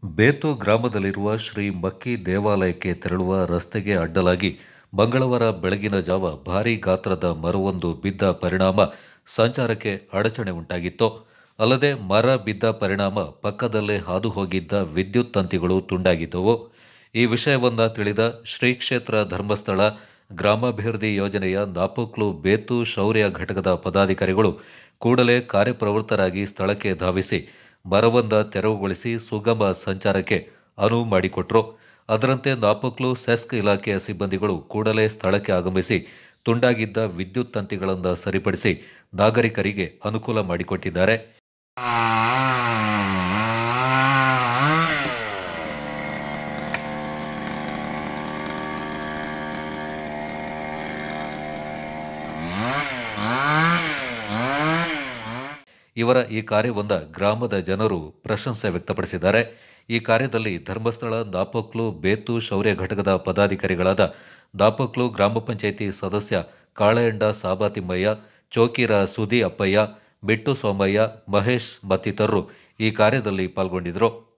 ಬೇತು ಗ್ರಾಮದಲ್ಲಿರುವ ಶ್ರೀ ಮಕ್ಕಿ ದೇವಾಲಯಕ್ಕೆ ತೆರಳುವ ರಸ್ತೆಗೆ ಅಡ್ಡಲಾಗಿ ಮಂಗಳವಾರ ಬೆಳಗಿನ ಜಾವ ಭಾರೀ ಗಾತ್ರದ ಮರವೊಂದು ಬಿದ್ದ ಪರಿಣಾಮ ಸಂಚಾರಕ್ಕೆ ಅಡಚಣೆ ಉಂಟಾಗಿತ್ತು ಅಲ್ಲದೆ ಮರ ಬಿದ್ದ ಪರಿಣಾಮ ಪಕ್ಕದಲ್ಲೇ ಹಾದು ಹೋಗಿದ್ದ ವಿದ್ಯುತ್ ತಂತಿಗಳು ತುಂಡಾಗಿದ್ದವು ಈ ವಿಷಯವನ್ನ ತಿಳಿದ ಶ್ರೀ ಕ್ಷೇತ್ರ ಧರ್ಮಸ್ಥಳ ಗ್ರಾಮಾಭಿವೃದ್ಧಿ ಯೋಜನೆಯ ನಾಪೋಕ್ಲು ಬೇತು ಶೌರ್ಯ ಘಟಕದ ಪದಾಧಿಕಾರಿಗಳು ಕೂಡಲೇ ಕಾರ್ಯಪ್ರವೃತ್ತರಾಗಿ ಸ್ಥಳಕ್ಕೆ ಧಾವಿಸಿ ಮರವೊಂದ ತೆರವುಗೊಳಿಸಿ ಸುಗಮ ಸಂಚಾರಕ್ಕೆ ಅನುವು ಮಾಡಿಕೊಟ್ರು ಅದರಂತೆ ನಾಪೋಕ್ಲು ಸೆಸ್ಕ್ ಇಲಾಖೆಯ ಸಿಬ್ಬಂದಿಗಳು ಕೂಡಲೇ ಸ್ಥಳಕ್ಕೆ ಆಗಮಿಸಿ ತುಂಡಾಗಿದ್ದ ವಿದ್ಯುತ್ ತಂತಿಗಳನ್ನು ಸರಿಪಡಿಸಿ ನಾಗರಿಕರಿಗೆ ಅನುಕೂಲ ಮಾಡಿಕೊಟ್ಟಿದ್ದಾರೆ ಇವರ ಈ ಕಾರ್ಯವೊಂದ ಗ್ರಾಮದ ಜನರು ಪ್ರಶಂಸೆ ವ್ಯಕ್ತಪಡಿಸಿದ್ದಾರೆ ಈ ಕಾರ್ಯದಲ್ಲಿ ಧರ್ಮಸ್ಥಳ ನಾಪೋಕ್ಲು ಬೇತು ಶೌರ್ಯ ಘಟಕದ ಪದಾಧಿಕಾರಿಗಳಾದ ನಾಪೋಕ್ಲು ಗ್ರಾಮ ಪಂಚಾಯಿತಿ ಸದಸ್ಯ ಕಾಳೆಯಂಡ ಸಾಬಾತಿಮ್ಮಯ್ಯ ಚೌಕಿರ ಸುದಿ ಅಪ್ಪಯ್ಯ ಬಿಟ್ಟು ಸೋಮಯ್ಯ ಮಹೇಶ್ ಮತ್ತಿತರರು ಈ ಕಾರ್ಯದಲ್ಲಿ ಪಾಲ್ಗೊಂಡಿದ್ದರು